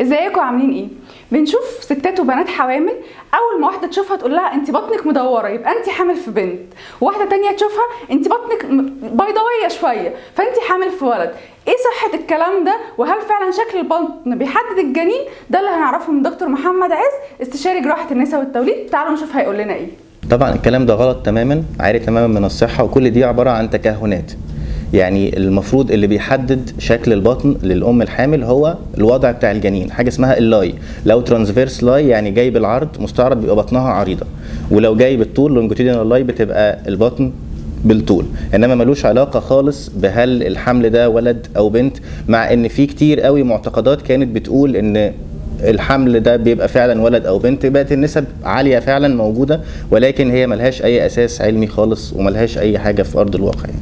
ازيكم عاملين ايه بنشوف ستات وبنات حوامل اول ما واحده تشوفها تقول لها انت بطنك مدوره يبقى انت حامل في بنت وواحده تانية تشوفها انت بطنك م- بيضاويه شويه فانت حامل في ولد ايه صحه الكلام ده وهل فعلا شكل البطن بيحدد الجنين ده اللي هنعرفه من دكتور محمد عز استشاري جراحه النساء والتوليد تعالوا نشوف هيقول لنا ايه طبعا الكلام ده غلط تماما عاري تماما من الصحة وكل دي عبارة عن تكهنات يعني المفروض اللي بيحدد شكل البطن للأم الحامل هو الوضع بتاع الجنين حاجة اسمها اللاي لو ترانسفيرس لاي يعني جاي بالعرض مستعرض بيبقى بطنها عريضة ولو جاي بالطول لونجيتودينال لاي بتبقى البطن بالطول انما ملوش علاقه خالص بهل الحمل ده ولد او بنت مع ان في كتير قوي معتقدات كانت بتقول ان الحمل ده بيبقى فعلا ولد او بنت بقت النسب عاليه فعلا موجوده ولكن هي ملهاش اي اساس علمي خالص وملهاش اي حاجه في ارض الواقع يعني.